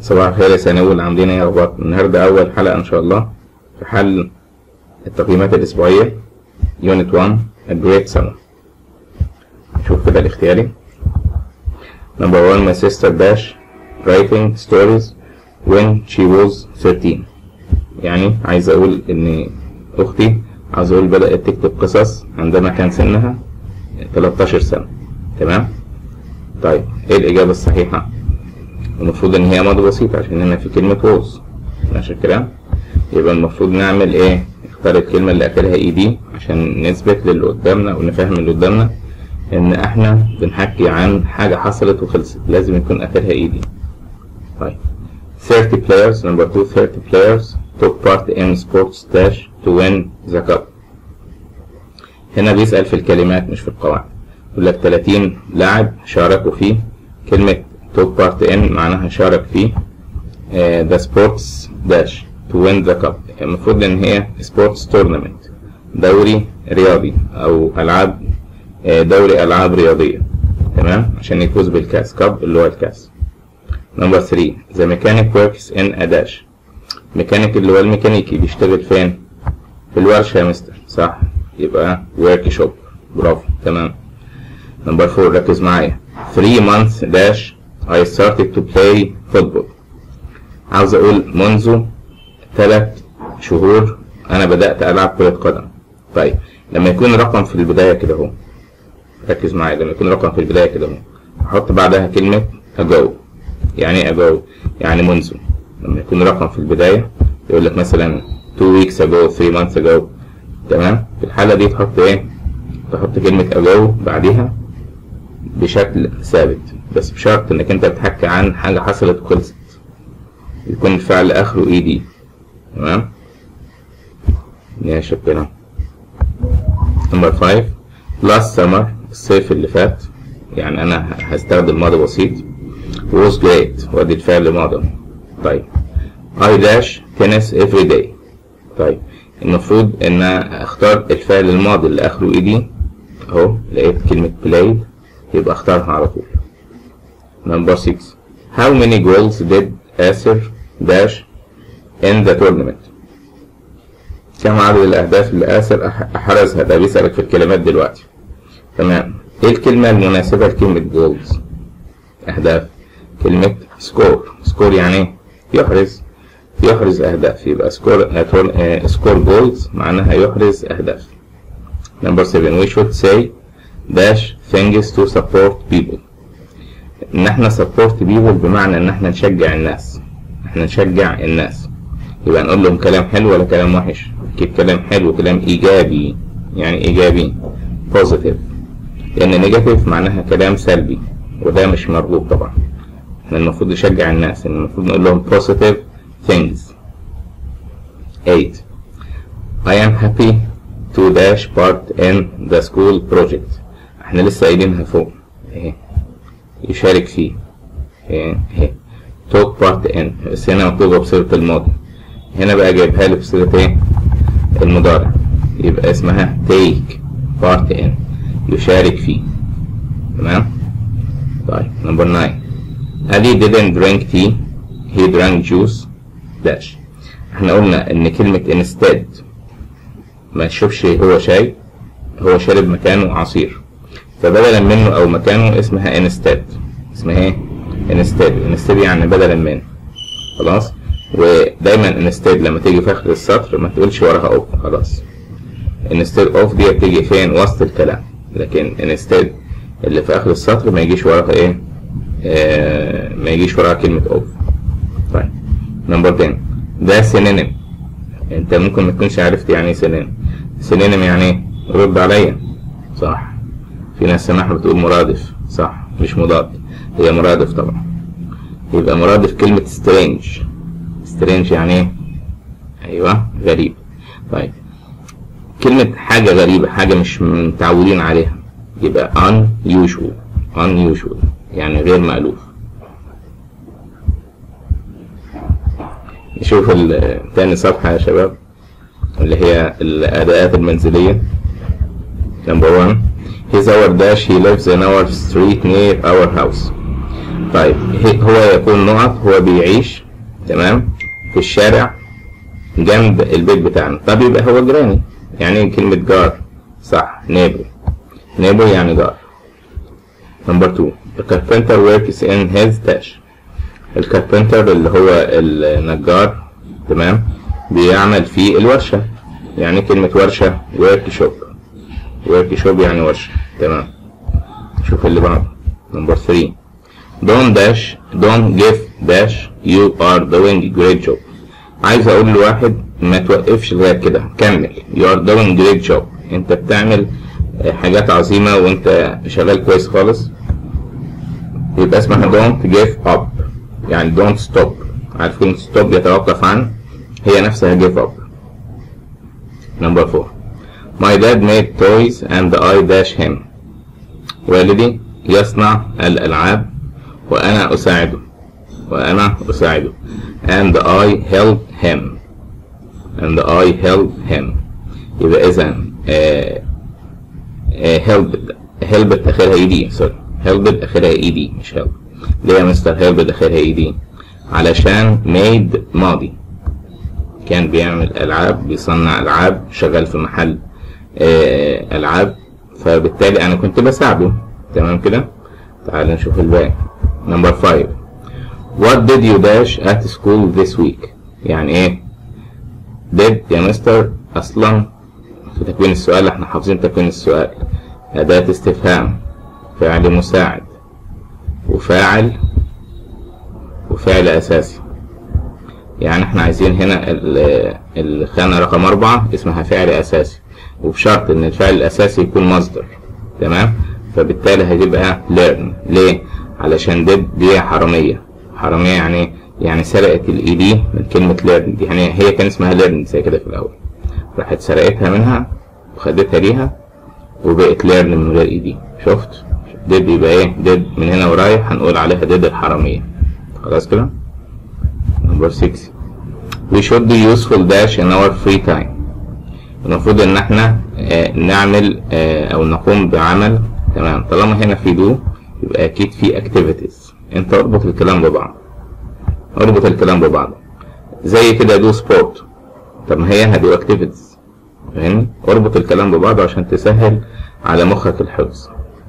صباح الخير يا ثانوي عاملين ايه اخباركم النهارده اول حلقه ان شاء الله في حل التقييمات الاسبوعيه يونت 1 الجريد سمر نشوف كده الاختياري number 1 my sister dash writing stories when she was 13 يعني عايز اقول ان اختي عايز اقول بدأت تكتب قصص عندما كان سنها 13 سنة تمام طيب ايه الاجابة الصحيحة المفروض ان هي ماضي بسيط عشان هنا في كلمة was ماشي الكلام يبقى المفروض نعمل ايه نختار الكلمة اللي اخرها اي دي عشان نثبت للي قدامنا ونفهم اللي قدامنا ان احنا بنحكي عن حاجة حصلت وخلصت لازم يكون اخرها اي دي طيب 30 players number 2 30 players took part in sports dash to win the cup هنا بيسأل في الكلمات مش في القواعد يقول لك 30 لاعب شاركوا فيه كلمة took part in معناها شارك فيه uh, the sports dash to win the cup المفروض ان هي sports tournament دوري رياضي او العاب دوري العاب رياضية تمام عشان يفوز بالكاس كاب اللي هو الكاس نمبر 3 the mechanic works in a dash ميكانيك اللي هو الميكانيكي بيشتغل فين في الورشة يا مستر صح يبقى work shop برافو تمام نمبر 4 ركز معايا 3 months dash I started to play football عاوز اقول منذ ثلاث شهور انا بدأت العب كرة قدم طيب لما يكون رقم في البداية كده اهو ركز معايا لما يكون رقم في البداية كده اهو احط بعدها كلمة ago يعني ايه ago يعني منذ لما يكون رقم في البداية يقول لك مثلا 2 weeks ago 3 months ago تمام في الحالة دي تحط ايه تحط كلمة ago بعديها بشكل ثابت بس بشرط انك انت بتحكي عن حاجة حصلت وخلصت يكون الفعل اخره اي دي تمام ماشي كده نمبر 5 last summer الصيف اللي فات يعني انا هستخدم ماضي بسيط was great وادي الفعل ماضي طيب I dash tennis every day طيب المفروض ان اختار الفعل الماضي اللي اخره اي دي اهو لقيت كلمة played يبقى اختارها على طول number 6 how many goals did Asir dash in the tournament كم عدد الاهداف اللي آسر احرزها ده بيسألك في الكلمات دلوقتي تمام ايه الكلمة المناسبة لكلمة جولز اهداف كلمة سكور سكور يعني ايه يحرز يحرز اهداف يبقى سكور سكور جولز معناها يحرز اهداف number 7 we should say dash things to support people ان احنا support people بمعنى ان احنا نشجع الناس احنا نشجع الناس يبقى نقول لهم كلام حلو ولا كلام وحش اكيد كلام حلو كلام ايجابي يعني ايجابي positive لان نيجاتيف معناها كلام سلبي وده مش مرغوب طبعا احنا المفروض نشجع الناس المفروض نقول لهم positive things 8 I am happy to dash part in the school project احنا لسه قايلينها فوق اهي يشارك فيه اهي اهي took part in بس هنا مكتوبة بصيغة الماضي هنا بقى جايبها لي بصيغة ايه المضارع يبقى اسمها take part in يشارك فيه تمام طيب نمبر 9 Ali didn't drink tea he drank juice dash احنا قلنا ان كلمة instead ما يشربش هو شاي هو شرب مكانه عصير فبدلا منه او مكانه اسمها instead اسمها ايه instead instead يعني بدلا من خلاص ودايما instead لما تيجي في اخر السطر ما تقولش وراها اوف خلاص instead of دي بتيجي فين وسط الكلام لكن instead اللي في اخر السطر ما يجيش وراها ايه آه ما يجيش وراها كلمة اوف طيب نمبر 10 ده سينونيم انت ممكن ما تكونش عرفت يعني ايه سينونيم سينونيم يعني ايه رد عليا صح في ناس سماحة بتقول مرادف صح مش مضاد هي مرادف طبعا يبقى مرادف كلمة strange strange يعني ايه ايوه غريب طيب كلمة حاجة غريبة حاجة مش متعودين عليها يبقى unusual unusual يعني غير مألوف نشوف تاني صفحة يا شباب اللي هي الأداءات المنزلية number one He's our dash he lives in our street near our house طيب هي- هو يكون نقط هو بيعيش تمام في الشارع جنب البيت بتاعنا طب يبقى هو جيراني يعني إيه كلمة جار صح نيبر نيبر يعني جار نمبر 2 The carpenter works in his dash الكاربنتر اللي هو النجار تمام بيعمل في الورشة يعني كلمة ورشة work shop work shop يعني ورشة تمام شوف اللي بعده نمبر 3 don't dash don't give dash you are doing great job عايز اقول لواحد ما توقفش لغايه كده كمل you are doing great job انت بتعمل آه، حاجات عظيمه وانت شغال كويس خالص يبقى اسمها don't give up يعني don't stop عارف كلمة stop يتوقف عن هي نفسها give up number four my dad made toys and I dash him والدي يصنع الألعاب وأنا أساعده وأنا أساعده and I help him and I help him يبقى إذا آه آه help help آخرها اي دي سوري help آخرها اي دي مش help ليه يا مستر help آخرها اي دي علشان made ماضي كان بيعمل ألعاب بيصنع ألعاب شغال في محل آه ألعاب فبالتالي أنا كنت بساعده تمام كده تعال نشوف الباقي نمبر 5 What did you dash at school this week يعني ايه did يا مستر اصلا في تكوين السؤال احنا حافظين تكوين السؤال أداة استفهام فعل مساعد وفاعل وفعل أساسي يعني احنا عايزين هنا ال- الخانة رقم أربعة اسمها فعل أساسي وبشرط إن الفعل الأساسي يكون مصدر تمام فبالتالي هتبقى learn ليه؟ علشان دي دي حرامية حرامية يعني يعني سرقت الاي دي من كلمة learn دي يعني هي كان اسمها learn زي كده في الأول راحت سرقتها منها وخدتها ليها وبقت learn من غير اي دي شفت؟ ديد يبقى ايه؟ ديد من هنا ورايح هنقول عليها ديد الحرامية خلاص كده؟ نمبر 6 we should do useful dash in our free time المفروض ان احنا آه، نعمل آه، او نقوم بعمل تمام طالما هنا في دو يبقى اكيد في activities انت اربط الكلام ببعض اربط الكلام ببعض زي كده دو سبورت طب ما هي هدو activities فاهمني اربط الكلام ببعضه عشان تسهل على مخك الحفظ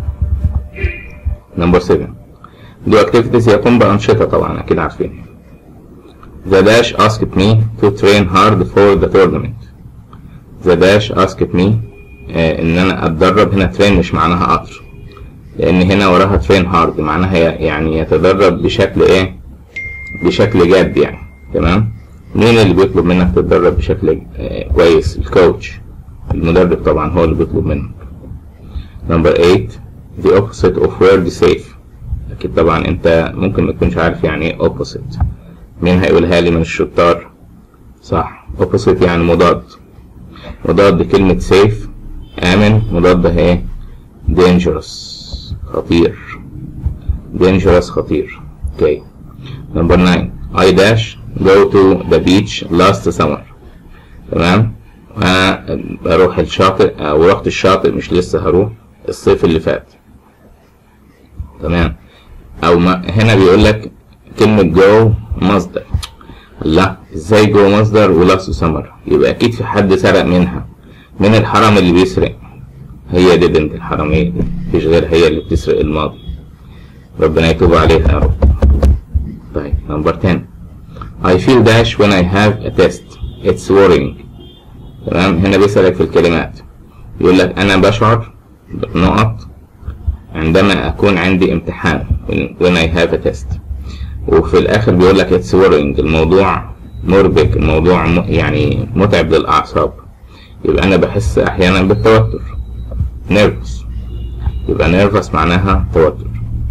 نمبر 7 دو activities يقوم بأنشطة طبعا أكيد عارفين The Dash asked me to train hard for the tournament. The Dash asked me آه إن أنا أتدرب هنا train مش معناها قطر لأن هنا وراها train hard معناها ي- يعني يتدرب بشكل إيه؟ بشكل جاد يعني تمام؟ مين اللي بيطلب منك تتدرب بشكل آه كويس؟ الكوتش المدرب طبعا هو اللي بيطلب منك. Number 8 The opposite of word safe أكيد طبعا أنت ممكن ما تكونش عارف يعني إيه opposite مين هيقولها لي من الشطار صح opposite يعني مضاد مضاد كلمة safe آمن مضادها ايه dangerous خطير dangerous خطير اوكي number 9 I dash go to the beach last summer تمام أنا بروح الشاطئ أو رحت الشاطئ مش لسه هروح الصيف اللي فات تمام أو ما هنا بيقول لك كلمة جو مصدر لا ازاي جو مصدر ولاست سمر يبقى اكيد في حد سرق منها من الحرام اللي بيسرق هي دي بنت الحرامية دي مفيش غير هي اللي بتسرق الماضي ربنا يتوب عليها يا رب طيب نمبر 10 I feel dash when I have a test it's worrying تمام هنا بيسألك في الكلمات يقول لك أنا بشعر نقط عندما أكون عندي امتحان when I have a test وفي الاخر بيقول لك اتس worrying الموضوع مربك الموضوع م... يعني متعب للاعصاب يبقى انا بحس احيانا بالتوتر nervous يبقى nervous معناها توتر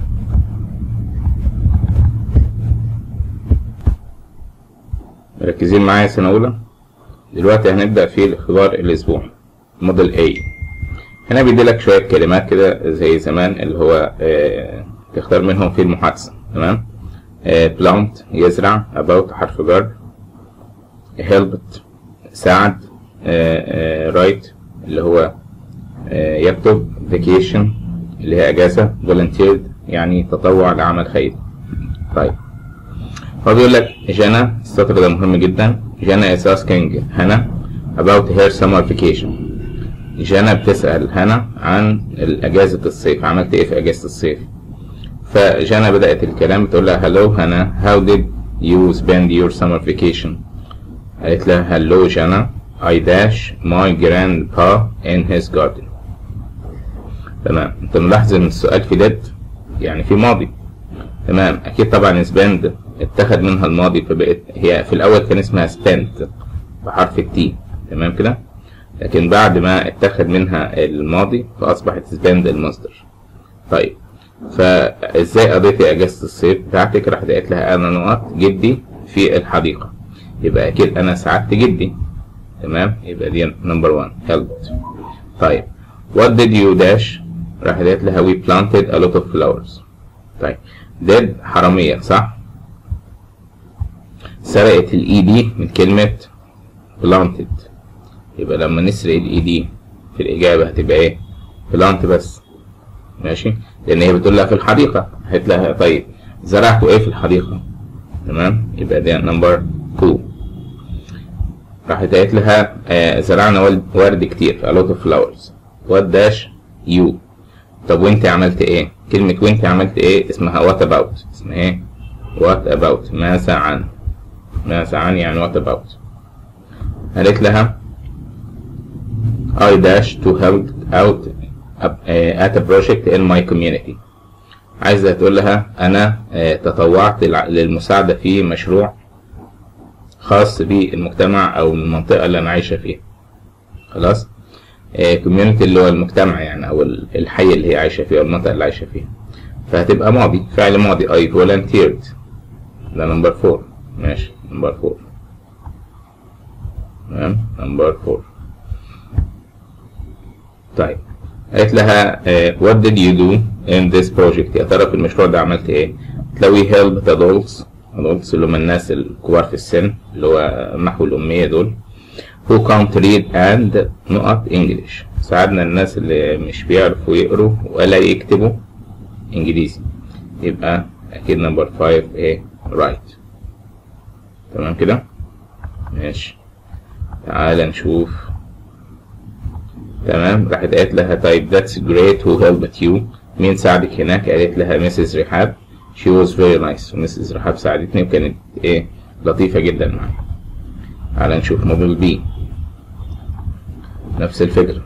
مركزين معايا سنة أولى دلوقتي هنبدأ في الاختبار الأسبوعي موديل A هنا بيديلك شوية كلمات كده زي زمان اللي هو آه تختار منهم في المحادثة تمام بلانت يزرع about حرف جر helped ساعد رايت اللي هو آه، يكتب vacation اللي هي اجازة volunteered يعني تطوع لعمل خير طيب هو بيقول لك جانا السطر ده مهم جدا جانا is asking هنا about her summer vacation جانا بتسأل هنا عن أجازة الصيف عملت إيه في أجازة الصيف فجانا بدأت الكلام بتقول لها hello هنا how did you spend your summer vacation قالت لها hello جانا I dash my grandpa in his garden تمام انت ملاحظ ان السؤال في did يعني في ماضي تمام اكيد طبعا spend اتخذ منها الماضي فبقت هي في الاول كان اسمها spent بحرف التي تمام كده لكن بعد ما اتخذ منها الماضي فاصبحت spend المصدر طيب فازاي قضيتي اجازة الصيف بتاعتك راحت قالت لها انا نقط جدي في الحديقة يبقى اكيد انا ساعدت جدي تمام يبقى دي نمبر 1 helped طيب what did you dash راحت قالت لها we planted a lot of flowers طيب did حرامية صح سرقت الاي دي من كلمة planted يبقى لما نسرق الاي دي في الإجابة هتبقى ايه plant بس ماشي لأن هي بتقول لها في الحديقة قالت لها طيب زرعتوا ايه في الحديقة تمام يبقى ده نمبر 2 راحت قالت لها آه زرعنا ورد كتير a lot of flowers what dash you طب وانت عملت ايه كلمة وانت عملت ايه اسمها what about اسمها ايه what about ماذا عن ماذا عن يعني what about قالت لها I dash to help out at a project in my community عايزة تقول لها أنا تطوعت للمساعدة في مشروع خاص بالمجتمع أو المنطقة اللي أنا عايشة فيها خلاص كوميونتي اللي هو المجتمع يعني أو الحي اللي هي عايشة فيه أو المنطقة اللي عايشة فيها فهتبقى ماضي فعل ماضي I volunteered ده نمبر فور ماشي نمبر فور تمام نمبر فور طيب قالت لها uh, what did you do in this project يا ترى في المشروع ده عملت ايه قالت we helped adults adults اللي هم الناس الكبار في السن اللي هو محو الأمية دول who can't read and نقط English ساعدنا الناس اللي مش بيعرفوا يقروا ولا يكتبوا إنجليزي يبقى أكيد نمبر 5 ايه right تمام كده ماشي تعال نشوف تمام راحت قالت لها طيب that's great who helped you مين ساعدك هناك قالت لها مسز رحاب she was very nice ومسز رحاب ساعدتني وكانت ايه لطيفة جدا معايا تعال نشوف موديل بي نفس الفكرة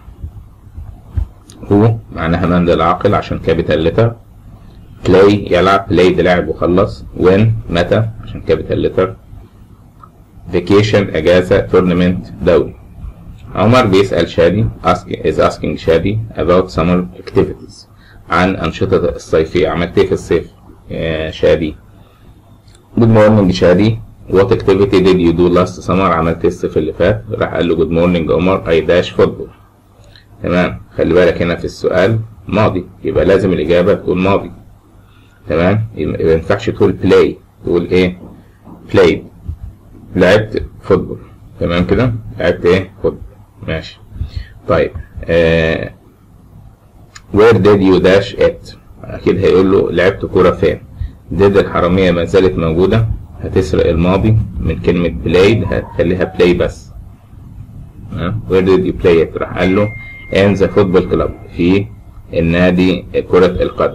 هو معناها من العاقل عشان كابيتال لتر play يلعب play ده لعب وخلص when متى عشان كابيتال لتر vacation اجازة tournament دوري عمر بيسأل شادي ask, is asking شادي about summer activities عن أنشطة الصيفية عملت ايه في الصيف يا شادي good morning شادي what activity did you do last summer عملت ايه الصيف اللي فات راح قال له good morning عمر I dash football تمام خلي بالك هنا في السؤال ماضي يبقى لازم الإجابة تكون ماضي تمام يبقى ما ينفعش تقول play تقول ايه played لعبت فوتبول تمام كده لعبت ايه فوتبول ماشي طيب آه where did you dash it اكيد هيقول له لعبت كورة فين did الحرامية ما زالت موجودة هتسرق الماضي من كلمة played هتخليها play بس آه. where did you play it راح قال له in the football club في النادي كرة القدم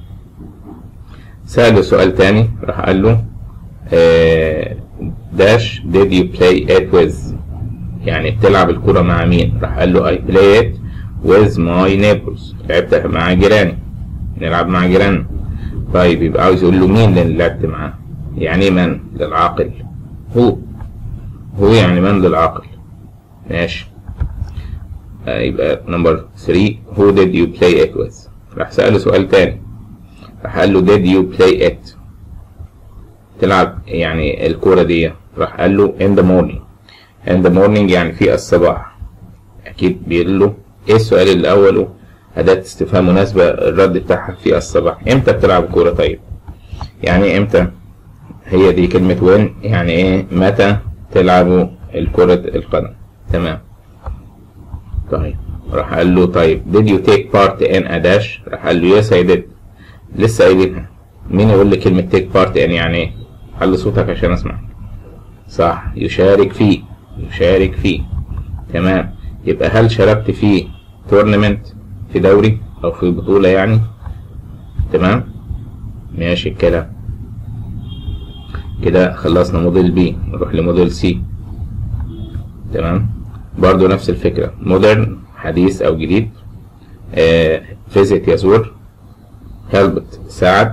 سأله سؤال تاني راح قال له آه dash did you play it with يعني بتلعب الكرة مع مين راح قال له I play it with my neighbors لعبت مع جيراني نلعب مع جيراننا طيب يبقى عاوز يقول له مين اللي لعبت معاه يعني من للعاقل هو هو يعني من للعاقل ماشي آه يبقى نمبر 3 who did you play it with راح سأله سؤال تاني راح قال له did you play it تلعب يعني الكورة دي راح قال له in the morning in the morning يعني في الصباح أكيد بيقول له إيه السؤال اللي أوله أداة استفهام مناسبة الرد بتاعها في الصباح إمتى بتلعب كورة طيب يعني إمتى هي دي كلمة وين يعني إيه متى تلعبوا الكرة القدم تمام طيب راح قال له طيب did you take part in a dash راح قال له yes I did لسه قايلينها مين يقول لي كلمة تيك بارت يعني يعني ايه علي صوتك عشان اسمع صح يشارك فيه يشارك فيه تمام يبقى هل شاركت في تورنمنت في دوري او في بطولة يعني تمام ماشي الكلام كده خلصنا موديل بي نروح لموديل سي تمام برضو نفس الفكرة مودرن حديث او جديد فيزيت يزور هيلبت ساعد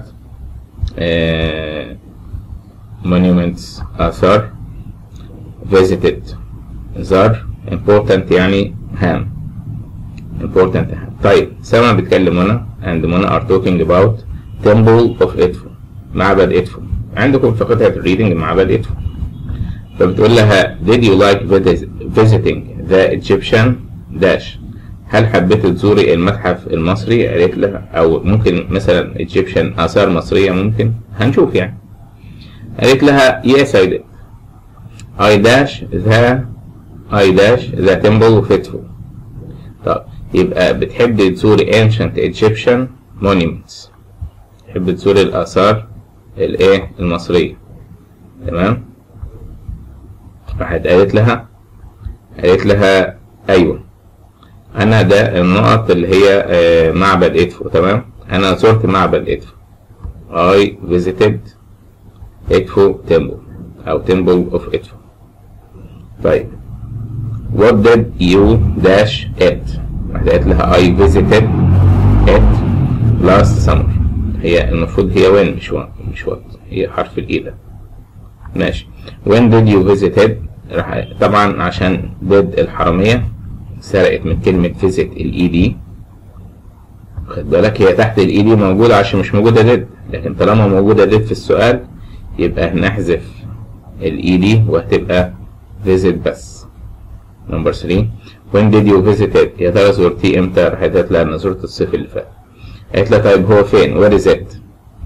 مونيومنتس آثار visited زار important يعني هام important هام طيب سما بيتكلم هنا and منى are talking about temple of Edfu معبد إدفو عندكم في قطعة الريدنج معبد إدفو فبتقول لها did you like visiting the Egyptian dash هل حبيت تزوري المتحف المصري قالت لها او ممكن مثلا ايجيبشن اثار مصريه ممكن هنشوف يعني قالت لها yes I did I dash the I dash the temple of Edfu طب يبقى بتحب تزوري ancient Egyptian monuments تحب تزوري الآثار الايه المصرية تمام راحت قالت لها قالت لها أيوه أنا ده النقط اللي هي آه، معبد إدفو تمام أنا زرت معبد إدفو I visited إدفو temple أو temple of إدفو طيب what did you dash it راحت قالت لها I visited it last summer هي المفروض هي وين مش وات مش وات هي حرف الإي ده ماشي when did you visit it راح طبعا عشان did الحرامية سرقت من كلمة visit الاي دي خد بالك هي تحت الاي دي موجودة عشان مش موجودة ديد لكن طالما موجودة ديد في السؤال يبقى هنحذف الاي دي وهتبقى visit بس نمبر 3 when did you visit it يا ترى زرتيه امتى راحت قالت لها انا زرت الصيف اللي فات قالت لها طيب هو فين where is it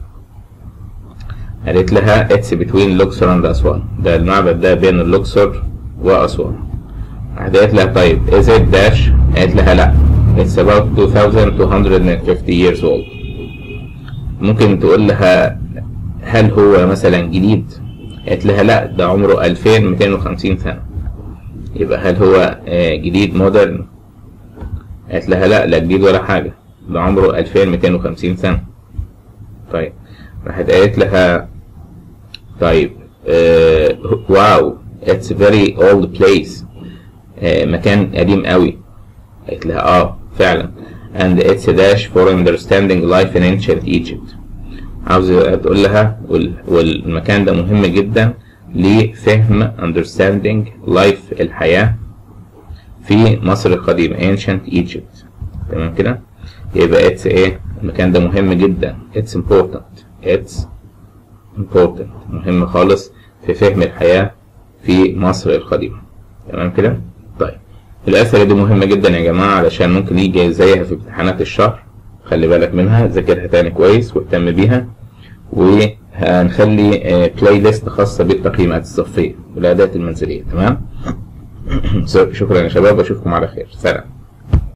قالت لها it's between Luxor and أسوان ده المعبد ده بين اللوكسور وأسوان راحت قالت لها طيب is it dash قالت لها لا it's about 2250 years old ممكن تقول لها هل هو مثلا جديد قالت لها لا ده عمره 2250 سنة يبقى هل هو آه، جديد مودرن قالت لها لا لا جديد ولا حاجة ده عمره 2250 سنة طيب راحت قالت لها طيب آه واو اتس فيري اولد بليس مكان قديم قوي قالت لها اه فعلا and it's a dash for understanding life in ancient Egypt عاوزة تقول لها وال- والمكان ده مهم جدا لفهم understanding life الحياة في مصر القديمة ancient Egypt تمام كده يبقى it's ايه المكان ده مهم جدا it's important it's important مهم خالص في فهم الحياة في مصر القديمة تمام كده طيب الأسئلة دي مهمة جدا يا جماعة علشان ممكن يجي زيها في امتحانات الشهر خلي بالك منها ذاكرها تاني كويس واهتم بيها وهنخلي بلاي ليست خاصة بالتقييمات الصفية والأداة المنزلية تمام شكرا يا شباب واشوفكم على خير سلام